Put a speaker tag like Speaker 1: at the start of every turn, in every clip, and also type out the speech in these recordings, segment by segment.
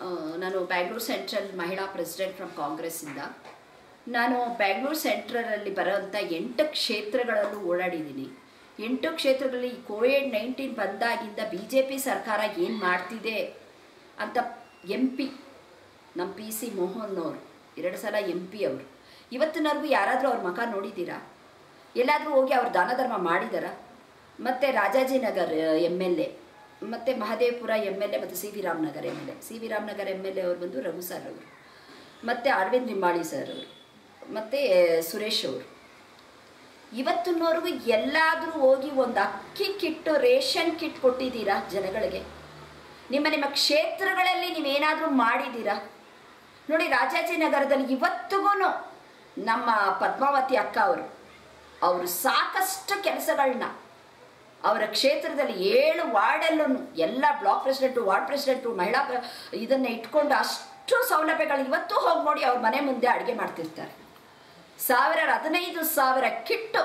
Speaker 1: ಆ, ನಾನು ಬ್ಯಾಂಗ್ಳೂರು ಸೆಂಟ್ರಲ್ ಮಹಿಳಾ ಪ್ರೆಸಿಡೆಂಟ್ ಫ್ರಮ್ ಕಾಂಗ್ರೆಸ್ಸಿಂದ ನಾನು ಬ್ಯಾಂಗ್ಳೂರು ಸೆಂಟ್ರಲಲ್ಲಿ ಬರೋಂಥ ಎಂಟು ಕ್ಷೇತ್ರಗಳಲ್ಲೂ ಓಡಾಡಿದ್ದೀನಿ ಎಂಟು ಕ್ಷೇತ್ರಗಳಲ್ಲಿ ಕೋವಿಡ್ ನೈನ್ಟೀನ್ ಬಂದಾಗಿಂದ ಬಿ ಜೆ ಪಿ ಸರ್ಕಾರ ಏನು ಮಾಡ್ತಿದೆ ಅಂತ ಎಂ ಪಿ ನಮ್ಮ ಪಿ ಸಿ ಮೋಹನ್ ಅವರು ಎರಡು ಸಲ ಎಂ ಪಿ ಅವರು ಇವತ್ತಿನವರೆಗೂ ಯಾರಾದರೂ ಅವ್ರ ಮುಖ ನೋಡಿದ್ದೀರಾ ಎಲ್ಲಾದರೂ ಹೋಗಿ ಅವ್ರು ದಾನ ಧರ್ಮ ಮಾಡಿದಾರಾ ಮತ್ತು ರಾಜಾಜಿನಗರ್ ಎಮ್ ಎಲ್ ಎ ಮತ್ತು ಮಹದೇವಪುರ ಎಮ್ ಎಲ್ ಎ ಮತ್ತು C V Ramanagar M L A C V Ramanagar M L A ಅವರು ಬಂದು ರಘು ಸರ್ ಅವರು ಮತ್ತು ಅರವಿಂದ್ ನಿಂಬಾಳಿ ಸರ್ ಅವರು ಮತ್ತು ಸುರೇಶ್ ಅವರು ಇವತ್ತಿನವರೆಗೂ ಎಲ್ಲಾದರೂ ಹೋಗಿ ಒಂದು ಅಕ್ಕಿ ಕಿಟ್ಟು ರೇಷನ್ ಕಿಟ್ ಕೊಟ್ಟಿದ್ದೀರಾ ಜನಗಳಿಗೆ ನಿಮ್ಮ ನಿಮ್ಮ ಕ್ಷೇತ್ರಗಳಲ್ಲಿ ನೀವೇನಾದರೂ ಮಾಡಿದ್ದೀರಾ ನೋಡಿ ರಾಜಾಜಿನಗರದಲ್ಲಿ ಇವತ್ತಿಗೂ ನಮ್ಮ ಪದ್ಮಾವತಿ ಅಕ್ಕ ಅವರು ಅವರು ಸಾಕಷ್ಟು ಕೆಲಸಗಳನ್ನ ಅವರ ಕ್ಷೇತ್ರದಲ್ಲಿ ಏಳು ವಾರ್ಡಲ್ಲೂ ಎಲ್ಲ ಬ್ಲಾಕ್ ಪ್ರೆಸಿಡೆಂಟು ವಾರ್ಡ್ ಪ್ರೆಸಿಡೆಂಟು ಮಹಿಳಾ ಪ್ರ- ಇದನ್ನ ಇಟ್ಕೊಂಡು ಅಷ್ಟು ಸೌಲಭ್ಯಗಳು ಇವತ್ತು ಹೋಗಿ ನೋಡಿ ಅವ್ರ ಮನೆ ಮುಂದೆ ಅಡುಗೆ ಮಾಡ್ತಿರ್ತಾರೆ ಸಾವಿರ ಹದಿನೈದು ಸಾವಿರ ಕಿಟ್ಟು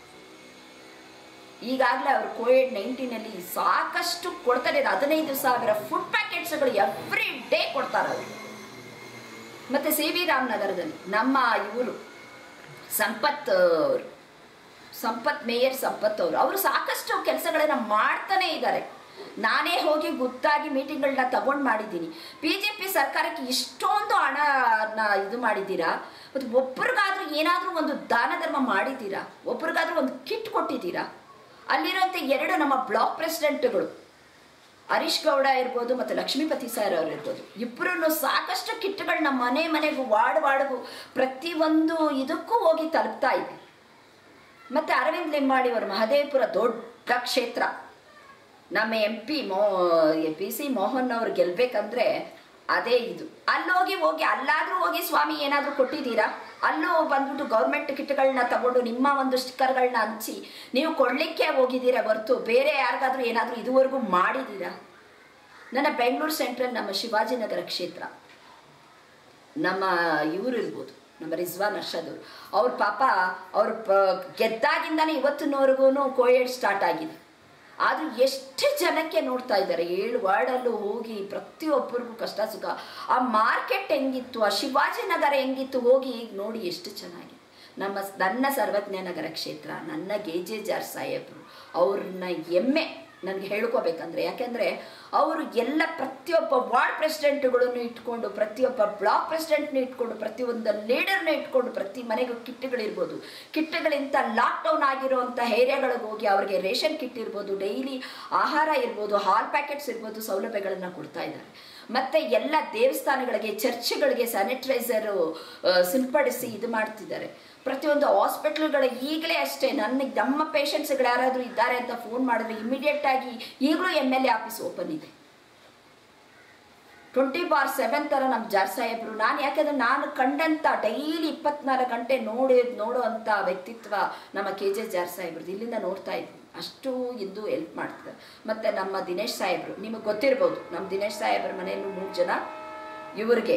Speaker 1: ಈಗಾಗಲೇ ಅವರು ಕೋವಿಡ್ ನೈನ್ಟೀನಲ್ಲಿ ಸಾಕಷ್ಟು ಕೊಡ್ತಾರೆ ಇದು ಹದಿನೈದು ಸಾವಿರ ಫುಡ್ ಪ್ಯಾಕೆಟ್ಸ್ಗಳು ಎವ್ರಿ ಡೇ ಕೊಡ್ತಾರೆ ಅವರು ಮತ್ತು ಸಿ ವಿ ರಾಮನಗರದಲ್ಲಿ ನಮ್ಮ ಇವರು ಸಂಪತ್ ಅವರು ಸಂಪತ್ ಮೇಯರ್ ಸಂಪತ್ ಅವರು ಅವರು ಸಾಕಷ್ಟು ಕೆಲಸಗಳನ್ನ ಮಾಡ್ತಾನೆ ಇದ್ದಾರೆ ನಾನೇ ಹೋಗಿ ಗುತ್ತಾಗಿ ಮೀಟಿಂಗ್ಗಳನ್ನ ತಗೊಂಡು ಮಾಡಿದ್ದೀನಿ ಬಿ ಜೆ ಪಿ ಸರ್ಕಾರಕ್ಕೆ ಇಷ್ಟೊಂದು ಹಣನ ಇದು ಮಾಡಿದ್ದೀರಾ ಮತ್ತು ಒಬ್ರಿಗಾದ್ರೂ ಏನಾದರೂ ಒಂದು ದಾನ ಧರ್ಮ ಮಾಡಿದ್ದೀರಾ ಒಬ್ರಿಗಾದ್ರೂ ಒಂದು ಕಿಟ್ ಕೊಟ್ಟಿದ್ದೀರಾ ಅಲ್ಲಿರೋಂಥ ಎರಡು ನಮ್ಮ ಬ್ಲಾಕ್ ಪ್ರೆಸಿಡೆಂಟ್ಗಳು ಹರೀಶ್ ಗೌಡ ಇರ್ಬೋದು ಮತ್ತು ಲಕ್ಷ್ಮೀಪತಿ ಸರ್ ಅವರು ಇರ್ಬೋದು ಇಬ್ಬರೂ ಸಾಕಷ್ಟು ಕಿಟ್ಗಳನ್ನ ಮನೆ ಮನೆಗೂ ವಾರ್ಡ್ ವಾರ್ಡ್ಗೂ ಪ್ರತಿಯೊಂದು ಇದಕ್ಕೂ ಹೋಗಿ ತಲುಪ್ತಾ ಇದೆ ಮತ್ತು ಅರವಿಂದ್ ಲಿಂಬಾಡಿ ಅವರು ಮಹದೇವಪುರ ದೊಡ್ಡ ಕ್ಷೇತ್ರ ನಮ್ಮ ಎಂ ಪಿ ಮೋ ಪಿ ಸಿ ಮೋಹನ್ ಅವ್ರು ಗೆಲ್ಬೇಕಂದ್ರೆ ಅದೇ ಇದು ಅಲ್ಲೋಗಿ ಹೋಗಿ ಅಲ್ಲಾದರೂ ಹೋಗಿ ಸ್ವಾಮಿ ಏನಾದರೂ ಕೊಟ್ಟಿದ್ದೀರಾ ಅಲ್ಲೂ ಬಂದ್ಬಿಟ್ಟು ಗೌರ್ಮೆಂಟ್ ಕಿಟ್ಗಳನ್ನ ತಗೊಂಡು ನಿಮ್ಮ ಒಂದು ಸ್ಟಿಕ್ಕರ್ಗಳನ್ನ ಹಂಚಿ ನೀವು ಕೊಡಲಿಕ್ಕೆ ಹೋಗಿದ್ದೀರಾ ಹೊರತು ಬೇರೆ ಯಾರಿಗಾದ್ರೂ ಏನಾದರೂ ಇದುವರೆಗೂ ಮಾಡಿದ್ದೀರಾ ನನ್ನ ಬೆಂಗಳೂರು ಸೆಂಟ್ರಲ್ ನಮ್ಮ ಶಿವಾಜಿನಗರ ಕ್ಷೇತ್ರ ನಮ್ಮ ಇವರು ಇರ್ಬೋದು ನಮ್ಮ ರಿಜ್ವಾನ್ ಅರ್ಷದ್ ಅವರು ಅವ್ರ ಪಾಪ ಅವ್ರ ಪ ಗೆದ್ದಾಗಿಂದಾನೆ ಇವತ್ತಿನವರೆಗೂ ಕೋವಿಡ್ ಸ್ಟಾರ್ಟ್ ಆಗಿದೆ ಆದರೂ ಎಷ್ಟು ಜನಕ್ಕೆ ನೋಡ್ತಾ ಇದ್ದಾರೆ ಏಳು ವಾರ್ಡಲ್ಲೂ ಹೋಗಿ ಪ್ರತಿಯೊಬ್ಬರಿಗೂ ಕಷ್ಟ ಸುಖ ಆ ಮಾರ್ಕೆಟ್ ಹೆಂಗಿತ್ತು ಆ ಶಿವಾಜಿನಗರ ಹೆಂಗಿತ್ತು ಹೋಗಿ ಈಗ ನೋಡಿ ಎಷ್ಟು ಚೆನ್ನಾಗಿದೆ ನಮ್ಮ ನನ್ನ ಸರ್ವಜ್ಞ ನಗರ ಕ್ಷೇತ್ರ ನನ್ನ ಗೆ ಜೆ ಜಾರ್ ಸಾಹೇಬರು ಅವ್ರನ್ನ ಎಮ್ಮೆ ನನಗೆ ಹೇಳ್ಕೋಬೇಕಂದ್ರೆ ಯಾಕೆಂದರೆ ಅವರು ಎಲ್ಲ ಪ್ರತಿಯೊಬ್ಬ ವಾರ್ಡ್ ಪ್ರೆಸಿಡೆಂಟ್ಗಳನ್ನು ಇಟ್ಕೊಂಡು ಪ್ರತಿಯೊಬ್ಬ ಬ್ಲಾಕ್ ಪ್ರೆಸಿಡೆಂಟ್ನ ಇಟ್ಕೊಂಡು ಪ್ರತಿಯೊಂದು ಲೀಡರ್ನ ಇಟ್ಕೊಂಡು ಪ್ರತಿ ಮನೆಗೂ ಕಿಟ್ಗಳಿರ್ಬೋದು ಕಿಟ್ಗಳಿಂದ ಲಾಕ್ಡೌನ್ ಆಗಿರೋಂಥ ಏರಿಯಾಗಳಿಗೆ ಹೋಗಿ ಅವರಿಗೆ ರೇಷನ್ ಕಿಟ್ ಇರ್ಬೋದು ಡೈಲಿ ಆಹಾರ ಇರ್ಬೋದು ಹಾಲ್ ಪ್ಯಾಕೆಟ್ಸ್ ಇರ್ಬೋದು ಸೌಲಭ್ಯಗಳನ್ನು ಕೊಡ್ತಾ ಇದ್ದಾರೆ ಮತ್ತು ಎಲ್ಲ ದೇವಸ್ಥಾನಗಳಿಗೆ ಚರ್ಚ್ಗಳಿಗೆ ಸ್ಯಾನಿಟೈಸರು ಸಿಂಪಡಿಸಿ ಇದು ಮಾಡ್ತಿದ್ದಾರೆ ಪ್ರತಿಯೊಂದು ಹಾಸ್ಪಿಟ್ಲ್ಗಳ ಈಗಲೇ ಅಷ್ಟೇ ನನಗೆ ನಮ್ಮ ಪೇಷಂಟ್ಸ್ಗಳು ಯಾರಾದರೂ ಇದ್ದಾರೆ ಅಂತ ಫೋನ್ ಮಾಡಿದ್ರೆ ಇಮಿಡಿಯೇಟ್ ಆಗಿ ಈಗಲೂ M L A office open ಇದೆ ಟ್ವೆಂಟಿ ಬಾರ್ ಸೆವೆನ್ ಥರ ನಮ್ಮ ಜಾರ್ ಸಾಹೇಬರು ನಾನು ಯಾಕೆಂದರೆ ನಾನು ಕಂಡಂಥ ಡೈಲಿ ಇಪ್ಪತ್ನಾಲ್ಕು ಗಂಟೆ ನೋಡಿ ನೋಡುವಂಥ ವ್ಯಕ್ತಿತ್ವ ನಮ್ಮ ಕೆ ಜೆ ಜಾರ್ ಸಾಹೇಬ್ರದ್ದು ಇಲ್ಲಿಂದ ನೋಡ್ತಾ ಇದ್ವಿ ಅಷ್ಟು ಇಂದು ಹೆಲ್ಪ್ ಮಾಡ್ತಾರೆ ಮತ್ತು ನಮ್ಮ ದಿನೇಶ್ ಸಾಹೇಬರು ನಿಮಗೆ ಗೊತ್ತಿರ್ಬೋದು ನಮ್ಮ ದಿನೇಶ್ ಸಾಹೇಬ್ರ ಮನೆಯಲ್ಲೂ ಮೂರು ಜನ ಇವ್ರಿಗೆ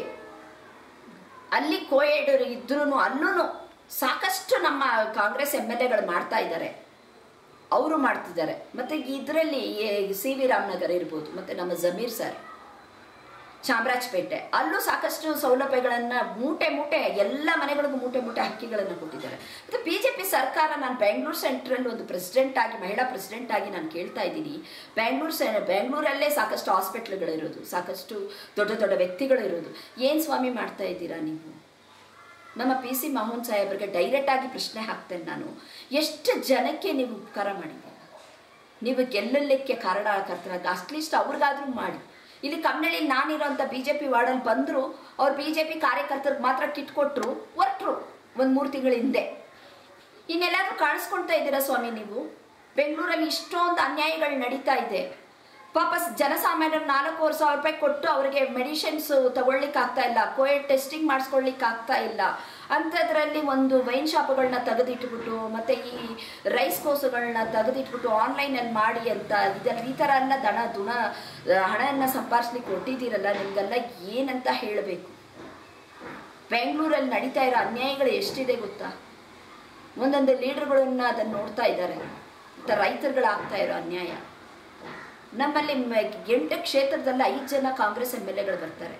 Speaker 1: ಅಲ್ಲಿ ಕೋಯಡ್ ಇದ್ರೂ ಅಲ್ಲೂ ಸಾಕಷ್ಟು ನಮ್ಮ ಕಾಂಗ್ರೆಸ್ ಎಮ್ ಎಲ್ ಎಗಳು ಮಾಡ್ತಾ ಇದ್ದಾರೆ ಅವರು ಮಾಡ್ತಿದ್ದಾರೆ ಮತ್ತು ಇದರಲ್ಲಿ ಸಿ ವಿ ರಾಮನಗರ್ ಇರ್ಬೋದು ಮತ್ತು ನಮ್ಮ ಜಮೀರ್ ಸರ್ ಚಾಮರಾಜಪೇಟೆ ಅಲ್ಲೂ ಸಾಕಷ್ಟು ಸೌಲಭ್ಯಗಳನ್ನು ಮೂಟೆ ಮೂಟೆ ಎಲ್ಲ ಮನೆಗಳಿಗೂ ಮೂಟೆ ಮೂಟೆ ಅಕ್ಕಿಗಳನ್ನು ಕೊಟ್ಟಿದ್ದಾರೆ ಮತ್ತು ಬಿ ಜೆ ಪಿ ಸರ್ಕಾರ ನಾನು ಬೆಂಗಳೂರು ಸೆಂಟ್ರಲ್ ಒಂದು ಪ್ರೆಸಿಡೆಂಟ್ ಆಗಿ ಮಹಿಳಾ ಪ್ರೆಸಿಡೆಂಟ್ ಆಗಿ ನಾನು ಕೇಳ್ತಾ ಇದ್ದೀನಿ ಬೆಂಗಳೂರು ಸೆ ಬೆಂಗಳೂರಲ್ಲೇ ಸಾಕಷ್ಟು ಹಾಸ್ಪಿಟ್ಲ್ಗಳಿರೋದು ಸಾಕಷ್ಟು ದೊಡ್ಡ ದೊಡ್ಡ ವ್ಯಕ್ತಿಗಳಿರೋದು ಏನು ಸ್ವಾಮಿ ಮಾಡ್ತಾ ಇದ್ದೀರಾ ನೀವು ನಮ್ಮ ಪಿ ಸಿ ಮೋಹನ್ ಸಾಹೇಬರಿಗೆ ಡೈರೆಕ್ಟಾಗಿ ಪ್ರಶ್ನೆ ಹಾಕ್ತೇನೆ ನಾನು ಎಷ್ಟು ಜನಕ್ಕೆ ನೀವು ಉಪಕಾರ ಮಾಡಿದ್ದೀರಾ ನೀವು ಗೆಲ್ಲಲಿಕ್ಕೆ ಕಾರಣಕರ್ತರಾಗ ಅಟ್ಲೀಸ್ಟ್ ಅವ್ರಿಗಾದ್ರೂ ಮಾಡಿ ಇಲ್ಲಿ ಕಮ್ಮನಳ್ಳಿ ನಾನಿರೋಂಥ ಬಿ ಜೆ ಪಿ ವಾರ್ಡಲ್ಲಿ ಬಂದರು ಅವ್ರು ಬಿ ಜೆ ಪಿ ಕಾರ್ಯಕರ್ತರಿಗೆ ಮಾತ್ರ ಕಿಟ್ ಕೊಟ್ಟರು ಹೊರಟ್ರು ಒಂದು ಮೂರು ತಿಂಗಳ ಹಿಂದೆ ಇನ್ನೆಲ್ಲಾದ್ರೂ ಕಾಣಿಸ್ಕೊಳ್ತಾ ಇದ್ದೀರಾ ಸ್ವಾಮಿ ನೀವು ಬೆಂಗಳೂರಲ್ಲಿ ಇಷ್ಟೊಂದು ಅನ್ಯಾಯಗಳು ನಡೀತಾ ಇದೆ ಪಾಪ ಜನಸಾಮಾನ್ಯರು ನಾಲ್ಕೂವರೆ ಸಾವಿರ ರೂಪಾಯಿ ಕೊಟ್ಟು ಅವರಿಗೆ ಮೆಡಿಸಿನ್ಸ್ ತಗೊಳ್ಲಿಕ್ಕೆ ಆಗ್ತಾ ಇಲ್ಲ ಕೋವಿಡ್ ಟೆಸ್ಟಿಂಗ್ ಮಾಡಿಸ್ಕೊಳ್ಲಿಕ್ಕೆ ಆಗ್ತಾ ಇಲ್ಲ ಅಂಥದ್ರಲ್ಲಿ ಒಂದು ವೈನ್ ಶಾಪ್ಗಳನ್ನ ತೆಗೆದಿಟ್ಬಿಟ್ಟು ಮತ್ತು ಈ ರೈಸ್ ಕೋಸುಗಳನ್ನ ತೆಗೆದಿಟ್ಬಿಟ್ಟು ಆನ್ಲೈನಲ್ಲಿ ಮಾಡಿ ಅಂತ ಇದೆಲ್ಲ ಈ ಥರ ಎಲ್ಲ ದಣ ದುಣ ಹಣವನ್ನು ಸಂಪಾದಿಸ್ಲಿಕ್ಕೆ ಕೊಟ್ಟಿದ್ದೀರಲ್ಲ ನಿಮಗೆಲ್ಲ ಏನಂತ ಹೇಳಬೇಕು ಬೆಂಗಳೂರಲ್ಲಿ ನಡೀತಾ ಇರೋ ಅನ್ಯಾಯಗಳು ಎಷ್ಟಿದೆ ಗೊತ್ತಾ ಒಂದೊಂದು ಲೀಡರ್ಗಳನ್ನ ಅದನ್ನು ನೋಡ್ತಾ ಇದ್ದಾರೆ ಮತ್ತು ರೈತರುಗಳಾಗ್ತಾ ಇರೋ ಅನ್ಯಾಯ ನಮ್ಮಲ್ಲಿ ಮ- ಎಂಟು ಕ್ಷೇತ್ರದಲ್ಲಿ ಐದು ಜನ ಕಾಂಗ್ರೆಸ್ ಎಮ್ ಎಲ್ ಎಗಳು ಬರ್ತಾರೆ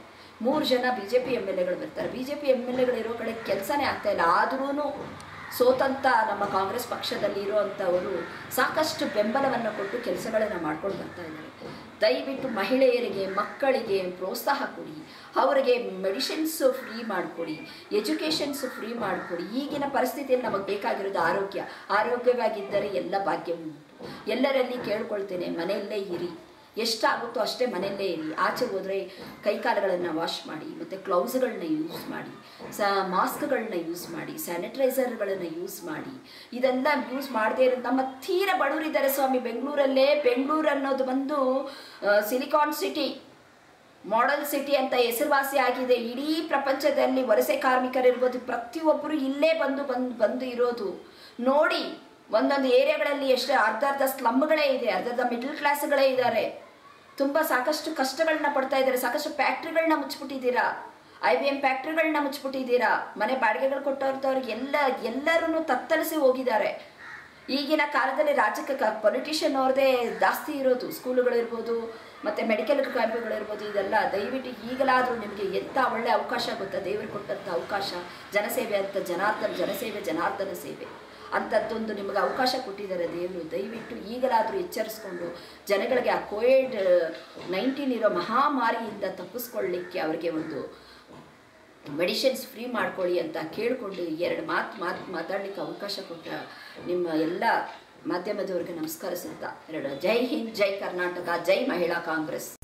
Speaker 1: ಮೂರು ಜನ B J P M L ಎಗಳು ಬರ್ತಾರೆ B J P M L ಎಗಳು ಇರೋ ಕಡೆ ಕೆಲಸನೇ ಆಗ್ತಾ ಇಲ್ಲ ಆದ್ರೂ ಸೋತಂತ ನಮ್ಮ ಕಾಂಗ್ರೆಸ್ ಪಕ್ಷದಲ್ಲಿ ಇರುವಂಥವರು ಸಾಕಷ್ಟು ಬೆಂಬಲವನ್ನು ಕೊಟ್ಟು ಕೆಲಸಗಳನ್ನು ಮಾಡ್ಕೊಂಡು ಬರ್ತಾ ಇದ್ದಾರೆ ದಯವಿಟ್ಟು ಮಹಿಳೆಯರಿಗೆ ಮಕ್ಕಳಿಗೆ ಪ್ರೋತ್ಸಾಹ ಕೊಡಿ ಅವರಿಗೆ ಮೆಡಿಸಿನ್ಸು ಫ್ರೀ ಮಾಡಿಕೊಡಿ ಎಜುಕೇಷನ್ಸು ಫ್ರೀ ಮಾಡಿಕೊಡಿ ಈಗಿನ ಪರಿಸ್ಥಿತಿಯಲ್ಲಿ ನಮಗೆ ಬೇಕಾಗಿರೋದು ಆರೋಗ್ಯ ಆರೋಗ್ಯವಾಗಿದ್ದರೆ ಎಲ್ಲ ಭಾಗ್ಯ ಉಂಟು ಎಲ್ಲರಲ್ಲಿ ಕೇಳ್ಕೊಳ್ತೇನೆ ಮನೆಯಲ್ಲೇ ಇರಿ ಎಷ್ಟಾಗುತ್ತೋ ಅಷ್ಟೇ ಮನೆಯಲ್ಲೇ ಇರಿ ಆಚೆ ಹೋದರೆ ಕೈಕಾಲುಗಳನ್ನು ವಾಶ್ ಮಾಡಿ ಮತ್ತು ಗ್ಲೌಸ್ಗಳನ್ನ ಯೂಸ್ ಮಾಡಿ ಸ ಮಾಸ್ಕ್ಗಳನ್ನ ಯೂಸ್ ಮಾಡಿ ಸ್ಯಾನಿಟೈಸರ್ಗಳನ್ನು ಯೂಸ್ ಮಾಡಿ ಇದೆಲ್ಲ ಯೂಸ್ ಮಾಡದೇ ಇರೋ ನಮ್ಮ ತೀರ ಬಡವರಿದ್ದಾರೆ ಸ್ವಾಮಿ ಬೆಂಗಳೂರಲ್ಲೇ ಬೆಂಗಳೂರು ಅನ್ನೋದು ಬಂದು ಸಿಲಿಕಾನ್ ಸಿಟಿ ಮಾಡೆಲ್ ಸಿಟಿ ಅಂತ ಹೆಸರುವಾಸಿ ಆಗಿದೆ ಇಡೀ ಪ್ರಪಂಚದಲ್ಲಿ ವಲಸೆ ಕಾರ್ಮಿಕರಿರ್ಬೋದು ಪ್ರತಿಯೊಬ್ಬರು ಇಲ್ಲೇ ಬಂದು ಬಂದು ಬಂದು ಇರೋದು ನೋಡಿ ಒಂದೊಂದು ಏರಿಯಾಗಳಲ್ಲಿ ಎಷ್ಟು ಅರ್ಧ ಅರ್ಧ ಸ್ಲಮ್ಗಳೇ ಇದೆ ಅರ್ಧ ಅರ್ಧ ಮಿಡ್ಲ್ ಕ್ಲಾಸ್ಗಳೇ ಇದ್ದಾರೆ ತುಂಬ ಸಾಕಷ್ಟು ಕಷ್ಟಗಳನ್ನ ಪಡ್ತಾ ಇದ್ದಾರೆ ಸಾಕಷ್ಟು ಫ್ಯಾಕ್ಟ್ರಿಗಳನ್ನ ಮುಚ್ಚಿಬಿಟ್ಟಿದ್ದೀರಾ ಐ ಬಿ ಎಮ್ ಫ್ಯಾಕ್ಟ್ರಿಗಳನ್ನ ಮುಚ್ಚಿಬಿಟ್ಟಿದ್ದೀರಾ ಮನೆ ಬಾಡಿಗೆಗಳು ಕೊಟ್ಟವ್ರದವ್ರಿಗೆ ಎಲ್ಲ ಎಲ್ಲರೂ ತತ್ತರಿಸಿ ಹೋಗಿದ್ದಾರೆ ಈಗಿನ ಕಾಲದಲ್ಲಿ ರಾಜ್ಯಕ್ಕೆ ಪೊಲಿಟಿಷಿಯನ್ ಅವ್ರದ್ದೇ ಜಾಸ್ತಿ ಇರೋದು ಸ್ಕೂಲುಗಳಿರ್ಬೋದು ಮತ್ತು ಮೆಡಿಕಲ್ ಕ್ಯಾಂಪ್ಗಳಿರ್ಬೋದು ಇದೆಲ್ಲ ದಯವಿಟ್ಟು ಈಗಲಾದರೂ ನಿಮಗೆ ಎಂಥ ಒಳ್ಳೆ ಅವಕಾಶ ಗೊತ್ತಾ ದೇವರು ಕೊಟ್ಟಂಥ ಅವಕಾಶ ಜನಸೇವೆ ಅಂತ ಜನಾರ್ದನ ಜನಸೇವೆ ಜನಾರ್ದನ ಸೇವೆ ಅಂಥದ್ದೊಂದು ನಿಮಗೆ ಅವಕಾಶ ಕೊಟ್ಟಿದ್ದಾರೆ ದೇವರು ದಯವಿಟ್ಟು ಈಗಲಾದರೂ ಎಚ್ಚರಿಸ್ಕೊಂಡು ಜನಗಳಿಗೆ ಆ ಕೋವಿಡ್ ನೈನ್ಟೀನ್ ಇರೋ ಮಹಾಮಾರಿಯಿಂದ ತಪ್ಪಿಸ್ಕೊಳ್ಳಿಕ್ಕೆ ಅವರಿಗೆ ಒಂದು ಮೆಡಿಸಿನ್ಸ್ ಫ್ರೀ ಮಾಡ್ಕೊಳ್ಳಿ ಅಂತ ಕೇಳಿಕೊಂಡು ಎರಡು ಮಾತು ಮಾತು ಮಾತಾಡಲಿಕ್ಕೆ ಅವಕಾಶ ಕೊಟ್ಟ ನಿಮ್ಮ ಎಲ್ಲ ಮಾಧ್ಯಮದವ್ರಿಗೆ ನಮಸ್ಕರಿಸುತ್ತಾ ಎರಡು ಜೈ ಹಿಂದ್ ಜೈ ಕರ್ನಾಟಕ ಜೈ ಮಹಿಳಾ ಕಾಂಗ್ರೆಸ್